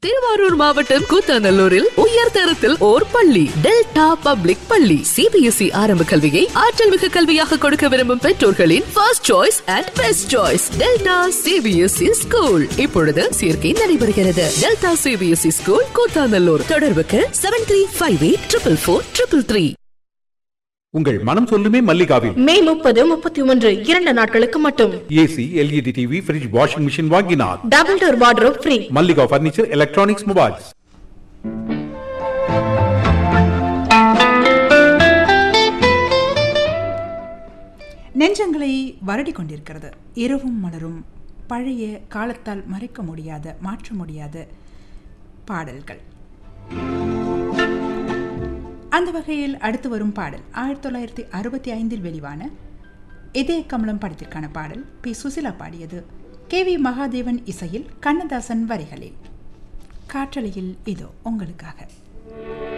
திருவாரூர் மாவட்டம் கூத்தாநல்லூரில் உயர் தரத்தில் ஓர் பள்ளி டெல்டா பப்ளிக் பள்ளி சிபிஎஸ்இ ஆரம்ப கல்வியை ஆற்றல் மிகு கல்வியாக கொடுக்க விரும்பும் பெற்றோர்களின் first choice and best choice Delta CBSE school இப்பொழுது சேர்க்கை நடைபெறுகிறது டெல்டா சிபிஎஸ்இ ஸ்கூல் கூத்தாநல்லூர் தொடர்புக்கு seven three five eight triple four triple three உங்கள் மனம் சொல்லுமே மல்லிகாவில் மே முப்பது முப்பத்தி ஒன்று இரண்டு நாட்களுக்கு மட்டும் AC LED TV fridge washing machine வாங்கினார் double door wardrobe free Mallika furniture electronics mobiles நெஞ்சங்களை வருடி கொண்டிருக்கிறது இரவும் மலரும் பழைய காலத்தால் மறைக்க முடியாத மாற்ற முடியாத பாடல்கள் அந்த வகையில் அடுத்து வரும் பாடல் ஆயிரத்தி தொள்ளாயிரத்தி அறுபத்தி ஐந்தில் வெளிவான இதய கமலம் படத்திற்கான பாடல் பி சுசிலா பாடியது கே வி மகாதேவன் இசையில் கண்ணதாசன் வரிகளில் காற்றலையில் இதோ உங்களுக்காக